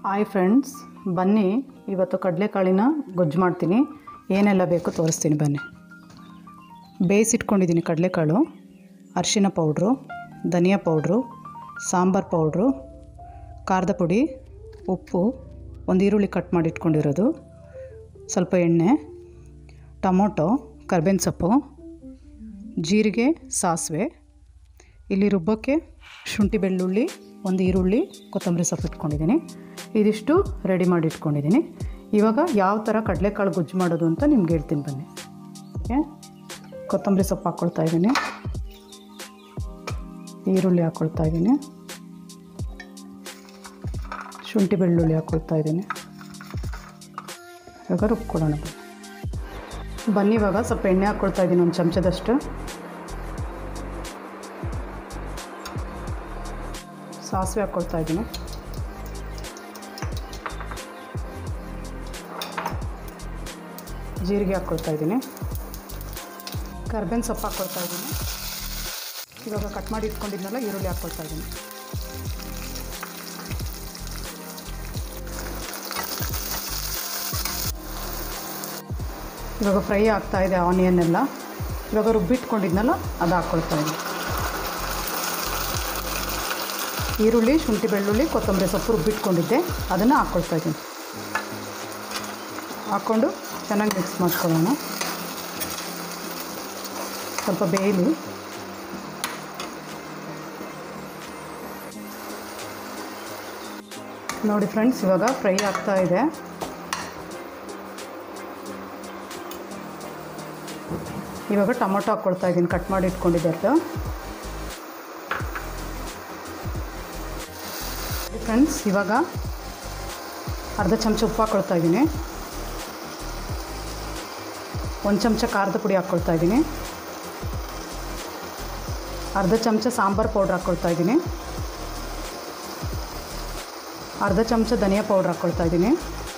hi friends ಬನ್ನಿ ಇವತ್ತು ಕಡಲೆಕಾಳಿನ ಗೊಜ್ಜು ಮಾಡ್ತೀನಿ ಏನೆಲ್ಲ ಬೇಕು ತೋರಿಸ್ತೀನಿ ಬನ್ನಿ ಬೇಯಿಸಿಟ್ಕೊಂಡಿದ್ದೀನಿ ಕಡಲೆಕಾಳು ಅರಿಶಿನ ಪೌಡ್ರು ಧನಿಯಾ ಪೌಡ್ರು ಸಾಂಬಾರು ಪೌಡ್ರು ಖಾರದ ಪುಡಿ ಉಪ್ಪು ಒಂದು ಈರುಳ್ಳಿ ಕಟ್ ಮಾಡಿ ಇಟ್ಕೊಂಡಿರೋದು ಸ್ವಲ್ಪ ಎಣ್ಣೆ ಟೊಮೊಟೊ ಕರ್ಬೇವಿನ ಸೊಪ್ಪು ಜೀರಿಗೆ ಸಾಸಿವೆ ಇಲ್ಲಿ ರುಬ್ಬಕ್ಕೆ ಶುಂಠಿ ಬೆಳ್ಳುಳ್ಳಿ ಒಂದು ಈರುಳ್ಳಿ ಕೊತ್ತಂಬರಿ ಸೊಪ್ಪು ಇಟ್ಕೊಂಡಿದ್ದೀನಿ ಇದಿಷ್ಟು ರೆಡಿ ಮಾಡಿ ಇಟ್ಕೊಂಡಿದ್ದೀನಿ ಇವಾಗ ಯಾವ ಥರ ಕಡಲೆಕಾಳು ಗೊಜ್ಜು ಮಾಡೋದು ಅಂತ ನಿಮ್ಗೆ ಹೇಳ್ತೀನಿ ಬನ್ನಿ ಓಕೆ ಕೊತ್ತಂಬರಿ ಸೊಪ್ಪು ಹಾಕ್ಕೊಳ್ತಾ ಇದ್ದೀನಿ ಈರುಳ್ಳಿ ಹಾಕ್ಕೊಳ್ತಾ ಇದ್ದೀನಿ ಶುಂಠಿ ಬೆಳ್ಳುಳ್ಳಿ ಹಾಕ್ಕೊಳ್ತಾ ಇದ್ದೀನಿ ಇವಾಗ ರುಬ್ಕೊಳ್ಳೋಣ ಬನ್ನಿ ಬನ್ನಿ ಇವಾಗ ಸ್ವಲ್ಪ ಎಣ್ಣೆ ಹಾಕ್ಕೊಳ್ತಾ ಇದ್ದೀನಿ ಒಂದು ಚಮಚದಷ್ಟು ಸಾಸಿವೆ ಹಾಕ್ಕೊಳ್ತಾ ಇದ್ದೀನಿ ಜೀರಿಗೆ ಹಾಕ್ಕೊಳ್ತಾ ಇದ್ದೀನಿ ಕರ್ಬೇವಿನ ಸೊಪ್ಪು ಹಾಕ್ಕೊಳ್ತಾ ಇದ್ದೀನಿ ಇವಾಗ ಕಟ್ ಮಾಡಿ ಇಟ್ಕೊಂಡಿದ್ನಲ್ಲ ಈರುಳ್ಳಿ ಹಾಕ್ಕೊಳ್ತಾ ಇದ್ದೀನಿ ಇವಾಗ ಫ್ರೈ ಆಗ್ತಾ ಇದೆ ಆನಿಯನ್ ಎಲ್ಲ ಇವಾಗ ರುಬ್ಬಿಟ್ಕೊಂಡಿದ್ನಲ್ಲ ಅದು ಹಾಕ್ಕೊಳ್ತಾ ಇದ್ದೀನಿ ಈರುಳ್ಳಿ ಶುಂಠಿ ಬೆಳ್ಳುಳ್ಳಿ ಕೊತ್ತಂಬರಿ ಸೊಪ್ಪು ರುಬ್ಬಿಟ್ಕೊಂಡಿದ್ದೆ ಅದನ್ನು ಹಾಕ್ಕೊಳ್ತಾ ಇದ್ದೀನಿ ಹಾಕ್ಕೊಂಡು ಚೆನ್ನಾಗಿ ಮಿಕ್ಸ್ ಮಾಡ್ಕೊಳ್ಳೋಣ ಸ್ವಲ್ಪ ಬೇಯಲಿ ನೋಡಿ ಫ್ರೆಂಡ್ಸ್ ಇವಾಗ ಫ್ರೈ ಆಗ್ತಾ ಇದೆ ಇವಾಗ ಟೊಮೊಟೊ ಹಾಕ್ಕೊಳ್ತಾ ಇದ್ದೀನಿ ಕಟ್ ಮಾಡಿ ಇಟ್ಕೊಂಡಿದ್ದೆ ಫ್ರೆಂಡ್ಸ್ ಇವಾಗ ಅರ್ಧ ಚಮಚ ಉಪ್ಪು ಹಾಕ್ಕೊಳ್ತಾ ಇದ್ದೀನಿ ಒಂದು ಚಮಚ ಖಾರದ ಪುಡಿ ಹಾಕ್ಕೊಳ್ತಾ ಇದ್ದೀನಿ ಅರ್ಧ ಚಮಚ ಸಾಂಬಾರು ಪೌಡ್ರ್ ಹಾಕ್ಕೊಳ್ತಾ ಇದ್ದೀನಿ ಅರ್ಧ ಚಮಚ ಧನಿಯಾ ಪೌಡ್ರ್ ಹಾಕ್ಕೊಳ್ತಾ ಇದ್ದೀನಿ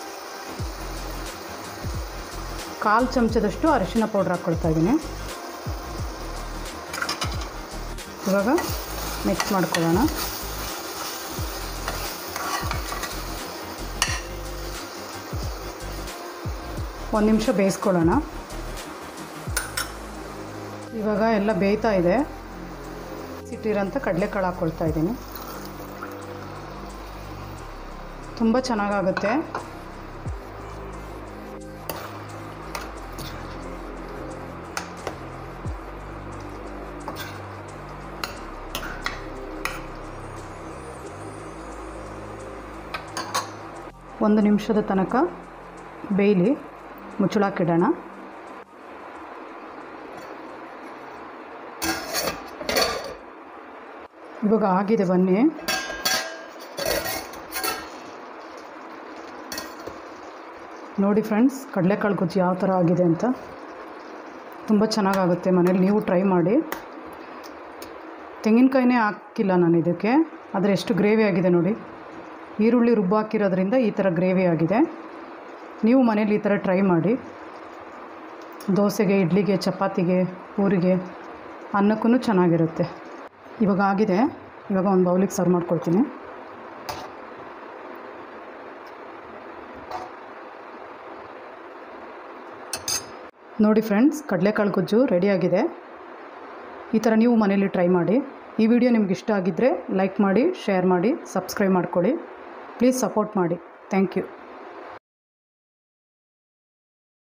ಕಾಲು ಚಮಚದಷ್ಟು ಅರಿಶಿನ ಪೌಡ್ರ್ ಹಾಕ್ಕೊಳ್ತಾ ಇದ್ದೀನಿ ಇವಾಗ ಮಿಕ್ಸ್ ಮಾಡ್ಕೊಳ್ಳೋಣ ಒಂದು ನಿಮಿಷ ಬೇಯಿಸ್ಕೊಳ್ಳೋಣ ಇವಾಗ ಎಲ್ಲ ಬೇಯ್ತಾ ಇದೆ ಸಿಟ್ಟಿರೋಂಥ ಕಡಲೆಕಾಳು ಹಾಕ್ಕೊಳ್ತಾ ಇದ್ದೀನಿ ತುಂಬ ಚೆನ್ನಾಗಾಗುತ್ತೆ ಒಂದು ನಿಮಿಷದ ತನಕ ಬೇಯಲಿ ಮುಚ್ಚಳಕ್ಕಿಡೋಣ ಇವಾಗ ಆಗಿದೆ ಬನ್ನಿ ನೋಡಿ ಫ್ರೆಂಡ್ಸ್ ಕಡಲೆಕಾಳು ಗೊಜ್ಜು ಯಾವ ಥರ ಆಗಿದೆ ಅಂತ ತುಂಬ ಚೆನ್ನಾಗಾಗುತ್ತೆ ಮನೇಲಿ ನೀವು ಟ್ರೈ ಮಾಡಿ ತೆಂಗಿನಕಾಯಿನೇ ಹಾಕಿಲ್ಲ ನಾನು ಇದಕ್ಕೆ ಆದರೆ ಎಷ್ಟು ಗ್ರೇವಿ ಆಗಿದೆ ನೋಡಿ ಈರುಳ್ಳಿ ರುಬ್ಬು ಹಾಕಿರೋದ್ರಿಂದ ಈ ಥರ ಗ್ರೇವಿ ಆಗಿದೆ ನೀವು ಮನೇಲಿ ಈ ಥರ ಟ್ರೈ ಮಾಡಿ ದೋಸೆಗೆ ಇಡ್ಲಿಗೆ ಚಪಾತಿಗೆ ಪೂರಿಗೆ ಅನ್ನಕ್ಕೂ ಚೆನ್ನಾಗಿರುತ್ತೆ ಇವಾಗ ಆಗಿದೆ ಇವಾಗ ಒಂದು ಬೌಲಿಗೆ ಸರ್ವ್ ಮಾಡ್ಕೊಳ್ತೀನಿ ನೋಡಿ ಫ್ರೆಂಡ್ಸ್ ಕಡಲೆಕಾಳು ಗೊಜ್ಜು ರೆಡಿಯಾಗಿದೆ ಈ ಥರ ನೀವು ಮನೇಲಿ ಟ್ರೈ ಮಾಡಿ ಈ ವಿಡಿಯೋ ನಿಮ್ಗೆ ಇಷ್ಟ ಆಗಿದ್ದರೆ ಲೈಕ್ ಮಾಡಿ ಶೇರ್ ಮಾಡಿ ಸಬ್ಸ್ಕ್ರೈಬ್ ಮಾಡ್ಕೊಳ್ಳಿ ಪ್ಲೀಸ್ ಸಪೋರ್ಟ್ ಮಾಡಿ ಥ್ಯಾಂಕ್ ಯು